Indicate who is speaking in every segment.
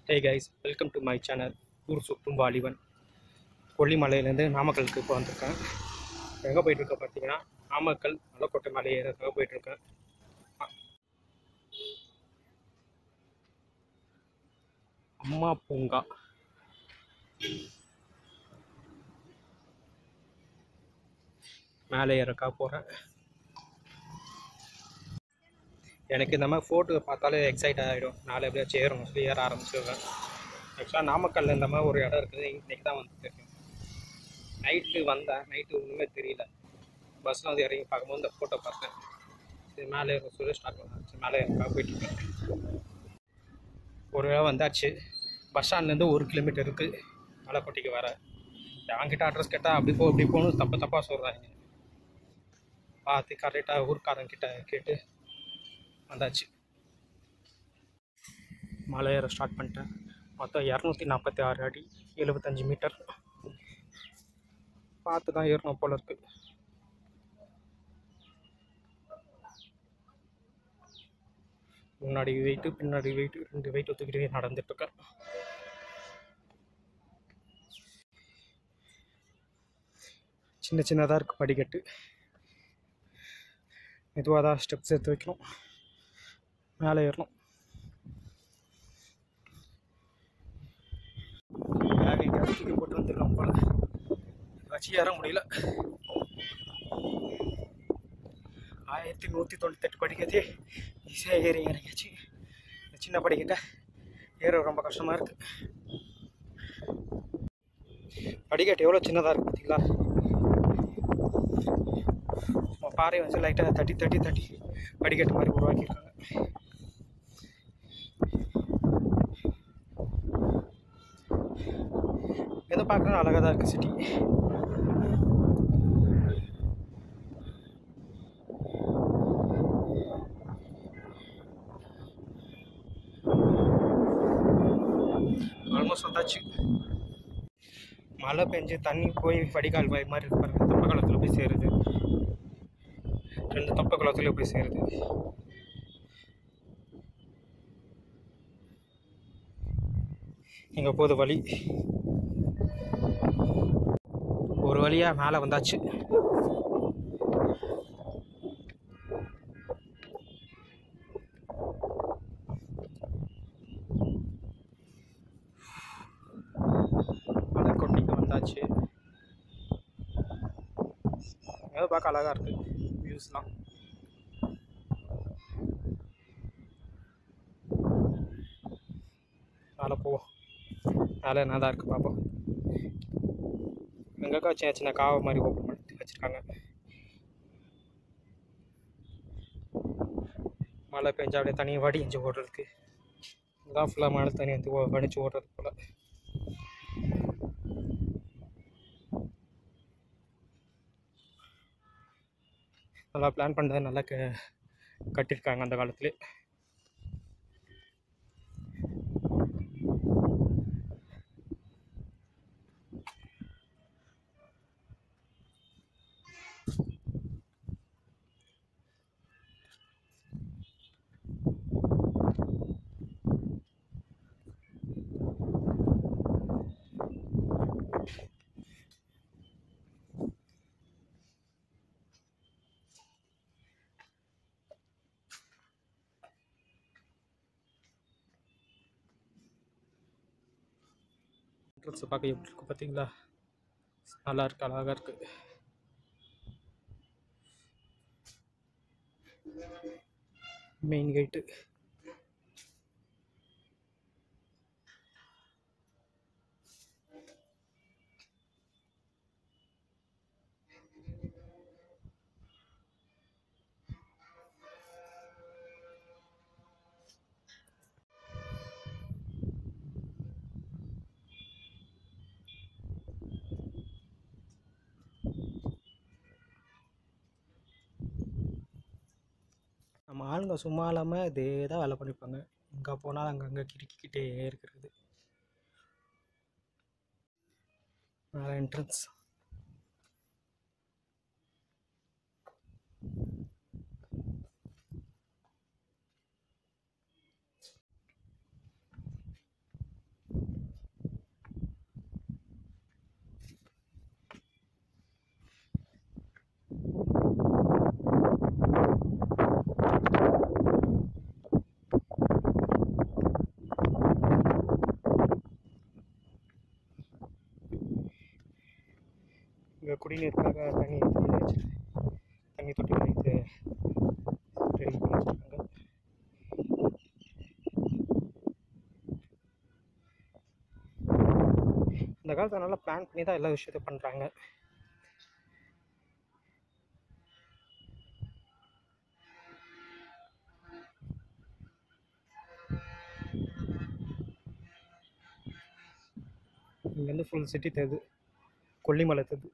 Speaker 1: hey guys welcome to my channel ஊர் சுற்றும் வாலிபன் கொல்லிமலையிலேருந்து நாமக்கலுக்கு இப்போ வந்திருக்கேன் எங்கே போயிட்டுருக்கேன் பார்த்தீங்கன்னா நாமக்கல் மலைக்கோட்டை மலை ஏறதுக்காக போயிட்டுருக்கேன் அம்மா பூங்கா மேலே ஏறக்கா போகிறேன் எனக்கு இந்த மாதிரி ஃபோட்டோ பார்த்தாலே எக்ஸைட் ஆகிடும் நாளை எப்படியாச்சும் ஏறணும் சொல்லி ஏற ஆரம்பிச்சிடுவேன் ஆக்சுவலாக நாமக்கல்ல இந்த மாதிரி ஒரு இடம் இருக்குது இன்னைக்கு தான் வந்து தெரியும் நைட்டு வந்தேன் நைட்டு ஒன்றுமே தெரியல பஸ்ஸில் வந்து இறங்கி பார்க்கும்போது இந்த ஃபோட்டோ பார்த்தேன் சரி மேலே ஏற சொல்லி ஸ்டார்ட் பண்ணாச்சு மேலே ஏறக்கா போயிட்டுருக்கேன் ஒரு வேளை வந்தாச்சு பஸ் ஸ்டாண்ட்லேருந்து ஒரு கிலோமீட்டர் இருக்குது மலைக்கோட்டைக்கு வர என்கிட்ட அட்ரஸ் கேட்டால் அப்படி போ இப்படி போகணும் தப்பு தப்பாக சொல்கிறாங்க பார்த்து கரெக்டாக ஊர்க்காரங்கிட்ட கேட்டு வந்தாச்சு மலை ஏற ஸ்டார்ட் பண்ணிட்டேன் மொத்தம் இரநூத்தி நாற்பத்தி ஆறு அடி எழுபத்தஞ்சி மீட்டர் பார்த்து தான் ஏறணும் போல இருக்கு முன்னாடி வெயிட்டு பின்னாடி வெயிட்டு ரெண்டு வெயிட் ஒத்துக்கிட்டே நடந்துட்டுருக்கேன் சின்ன சின்னதாக இருக்குது படிக்கட்டு மெதுவாக தான் ஸ்டெப்ஸ் எடுத்து வைக்கணும் மேலே ஏறணும் பேக் எங்கேயாவது தூக்கி போட்டு வந்துடலாம் போல வச்சு ஏற முடியல ஆயிரத்தி நூற்றி தொண்ணூத்தெட்டு படிக்கட்டே ஈஸியாக ஏறி இறங்கியாச்சு இந்த சின்ன படிக்கட்டை ஏற ரொம்ப கஷ்டமாக இருக்குது படிக்கட்டு எவ்வளோ சின்னதாக இருக்குது பார்த்தீங்களா சும்மா பாறை வந்து லைட்டாக தட்டி தட்டி தட்டி படிக்கட்டு மாதிரி உருவாக்கியிருக்காங்க எதை பார்க்கணும் அழகாக தான் இருக்குது சிட்டி ஆல்மோஸ்ட் வந்தாச்சு மழை பெஞ்சு தண்ணி போய் வடிகால் வாய் மாதிரி இருக்கு பாருங்க தப்ப காலத்தில் போய் சேருது ரெண்டு தப்ப காலத்துல போய் சேருது இங்கே போகுது வழி ஒரு வழியாக மேலே வந்தாச்சு மலைக்கொட்டிக்கு வந்தாச்சு ஏதோ பார்க்க அழகாக இருக்குது வியூஸ்லாம் மேலே போவோம் மேலே என்ன தான் இருக்குது பார்ப்போம் எங்கக்கா சின்ன சின்ன காவை மாதிரி ஓப்பன் பண்ணி வச்சுருக்காங்க மழை பெஞ்சா அப்படியே தண்ணி வடிஞ்சு ஓடுறதுக்கு இதான் ஃபுல்லாக மழை தண்ணி வந்து ஓ- வடிஞ்சு ஓடுறது போல் நல்லா பிளான் பண்ணதை நல்லா க கட்டியிருக்காங்க அந்த காலத்துலேயே என்ட்ரன்ஸ் பார்க்க எப்படி இருக்கு பார்த்தீங்களா நல்லா இருக்கு அழகாக இருக்கு மெயின் கேட்டு நம்ம ஆளுங்க சும்மா இல்லாமல் இதே தான் வேலை பண்ணிப்பாங்க எங்கே போனாலும் அங்கங்கே கிறுக்கிக்கிட்டே இருக்கிறது மேலே என்ட்ரன்ஸ் குடிநீருக்காக தண்ணி எடுத்து வச்சு தண்ணி தொட்டி வைத்து ரெடி பண்ணி வச்சுருக்காங்க இந்த காலத்தில் நல்லா பிளான் பண்ணி தான் எல்லா விஷயத்தையும் பண்ணுறாங்க இங்கேருந்து ஃபுல் சிட்டி தெரியுது கொல்லிமலை தெரியுது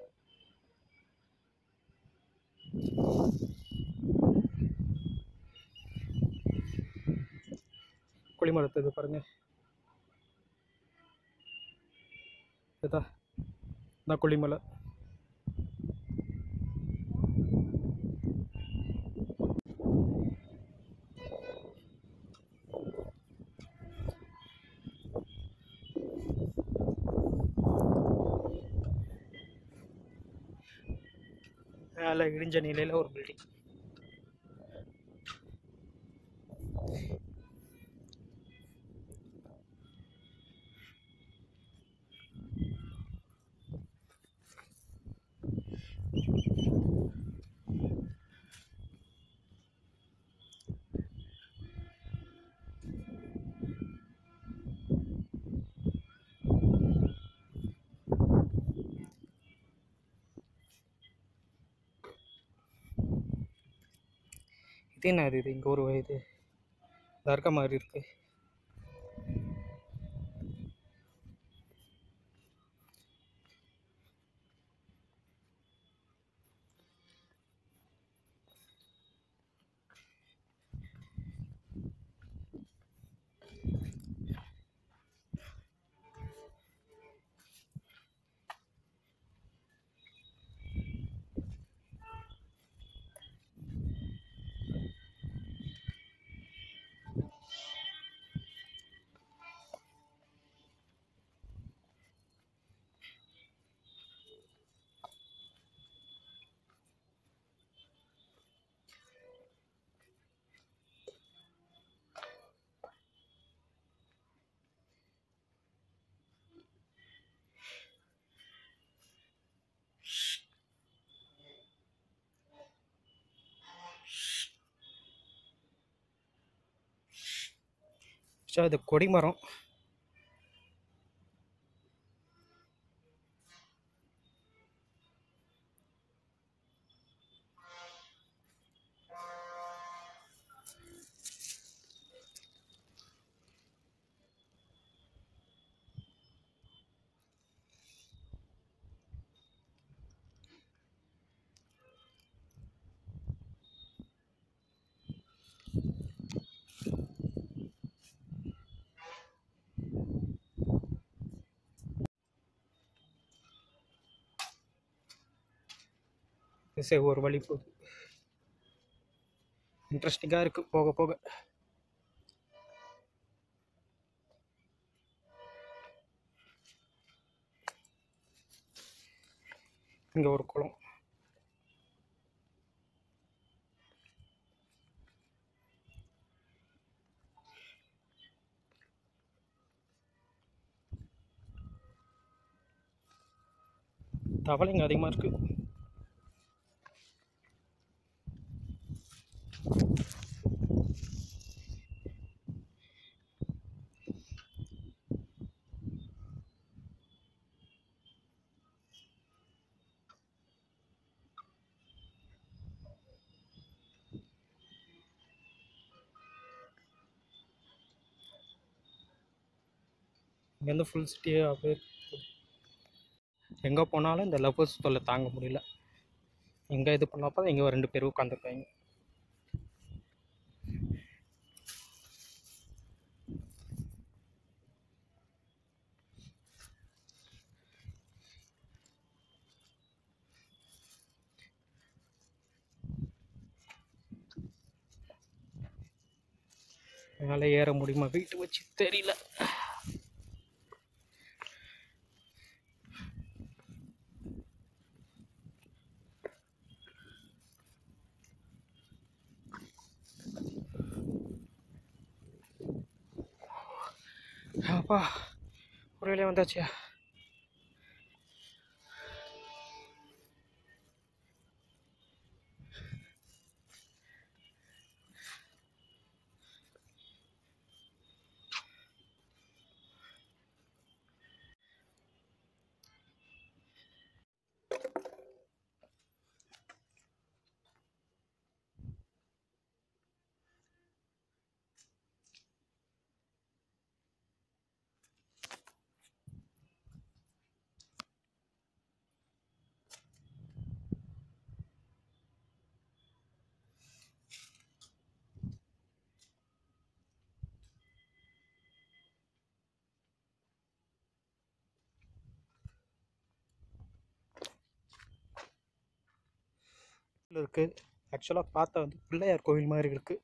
Speaker 1: கொல்லிமலை தெரியுது பாருங்க இதா இதான் கொல்லிமலை மேலே இடிஞ்ச நிலையில் ஒரு பில்டிங் இது என்ன இது இது இங்கே ஒரு இது தர்கா மாதிரி இருக்கு ஸோ இது கொடிமரம் திசை ஒரு வழி போகுது இன்ட்ரெஸ்டிங்காக இருக்குது போக போக இங்கே ஒரு குளம் தவளைங்க அதிகமாக இருக்குது இங்கேருந்து ஃபுல் சிட்டியே அப்படியே எங்கே போனாலும் இந்த லவ்வர்ஸ் தொல்லை தாங்க முடியல எங்கே இது பண்ணப்போ இங்கே ரெண்டு பேரும் உட்காந்துருக்காங்க மேலே ஏற முடியுமா வெயிட் வச்சு தெரியல அப்பா ஒரு வேலையை வந்தாச்சு இருக்குது ஆக்சுவலாக பார்த்தா வந்து பிள்ளையார் கோவில் மாதிரி இருக்குது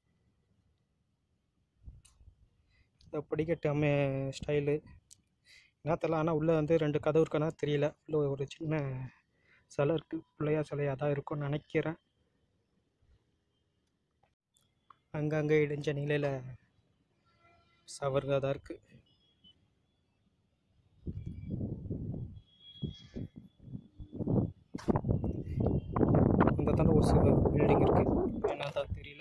Speaker 1: இந்த படிக்கட்டு அம்மே ஸ்டைலு என்ன தெரியல ஆனால் உள்ளே வந்து ரெண்டு கதவு இருக்கானா தெரியல உள்ள ஒரு சின்ன சிலை இருக்குது பிள்ளையார் சிலையாக தான் இருக்கும்னு நினைக்கிறேன் அங்கங்கே இடிஞ்ச நிலையில் சவறுగా தான் இருக்குது அந்த தாண்ட ஒரு சில பில்டிங் இருக்குது என்ன தான் தெரியல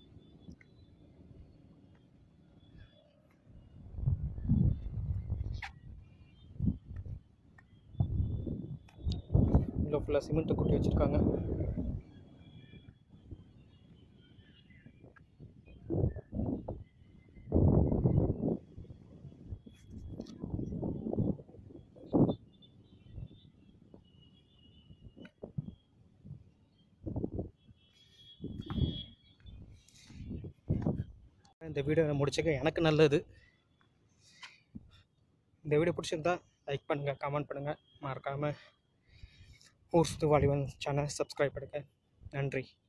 Speaker 1: இல்லை ஃபுல்லாக சிமெண்ட்டு கொட்டி வச்சுருக்காங்க இந்த வீடியோ முடிச்சுக்க எனக்கு நல்லது இந்த வீடியோ பிடிச்சிருந்தா லைக் பண்ணுங்கள் கமெண்ட் பண்ணுங்கள் மறக்காமல் ஊர் சுத்து வாலிபன் சேனல் சப்ஸ்கிரைப் பண்ணுங்கள் நன்றி